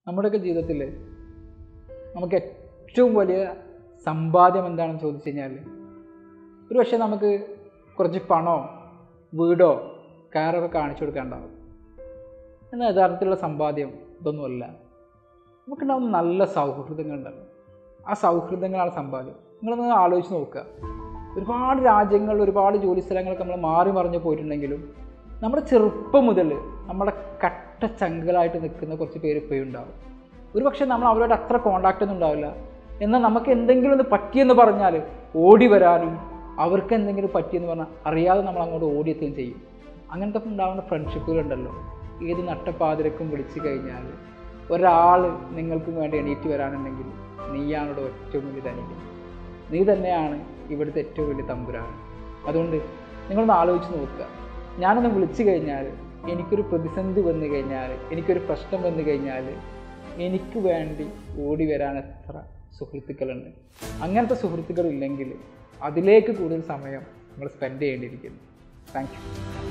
നമ്മുടെയൊക്കെ ജീവിതത്തിൽ നമുക്ക് ഏറ്റവും വലിയ സമ്പാദ്യം എന്താണെന്ന് ചോദിച്ചു കഴിഞ്ഞാൽ ഒരു പക്ഷേ നമുക്ക് കുറച്ച് പണമോ വീടോ കാറൊക്കെ കാണിച്ചു കൊടുക്കാനുണ്ടാവും എന്നാൽ യഥാർത്ഥത്തിലുള്ള സമ്പാദ്യം ഇതൊന്നുമല്ല നമുക്കുണ്ടാവുന്ന നല്ല സൗഹൃദങ്ങളുണ്ടല്ലോ ആ സൗഹൃദങ്ങളാണ് സമ്പാദ്യം നിങ്ങളൊന്ന് ആലോചിച്ച് നോക്കുക ഒരുപാട് രാജ്യങ്ങൾ ഒരുപാട് ജോലി സ്ഥലങ്ങളൊക്കെ നമ്മൾ മാറി മറിഞ്ഞ് പോയിട്ടുണ്ടെങ്കിലും നമ്മുടെ ചെറുപ്പം മുതൽ നമ്മുടെ കട്ട ചങ്കുകളായിട്ട് നിൽക്കുന്ന കുറച്ച് പേര് ഇപ്പോഴും ഉണ്ടാവും ഒരു പക്ഷേ നമ്മൾ അവരോട് അത്ര കോണ്ടാക്റ്റ് ഒന്നും ഉണ്ടാവില്ല എന്നാൽ നമുക്ക് എന്തെങ്കിലും ഒന്ന് പറ്റിയെന്ന് പറഞ്ഞാൽ ഓടി വരാനും അവർക്ക് എന്തെങ്കിലും പറ്റിയെന്ന് പറഞ്ഞാൽ അറിയാതെ നമ്മൾ അങ്ങോട്ട് ഓടിയെത്തുകയും ചെയ്യും അങ്ങനത്തെ ഉണ്ടാകുന്ന ഫ്രണ്ട്ഷിപ്പുകളുണ്ടല്ലോ ഏത് നട്ടപ്പാതിരക്കും വിളിച്ചു കഴിഞ്ഞാൽ ഒരാൾ നിങ്ങൾക്ക് വേണ്ടി എണീറ്റ് വരാനുണ്ടെങ്കിൽ നീയാണ് ഇവിടെ ഏറ്റവും വലിയ ധനികൻ നീ തന്നെയാണ് ഇവിടുത്തെ ഏറ്റവും വലിയ തമ്പുരാൻ അതുകൊണ്ട് നിങ്ങളൊന്ന് ആലോചിച്ച് നോക്കുക ഞാനൊന്ന് വിളിച്ചു കഴിഞ്ഞാൽ എനിക്കൊരു പ്രതിസന്ധി വന്നു കഴിഞ്ഞാൽ എനിക്കൊരു പ്രശ്നം വന്നു കഴിഞ്ഞാൽ എനിക്ക് വേണ്ടി ഓടി വരാൻ എത്ര സുഹൃത്തുക്കളുണ്ട് അങ്ങനത്തെ സുഹൃത്തുക്കൾ ഇല്ലെങ്കിൽ അതിലേക്ക് കൂടുതൽ സമയം നമ്മൾ സ്പെൻഡ് ചെയ്യേണ്ടിയിരിക്കുന്നു താങ്ക് യു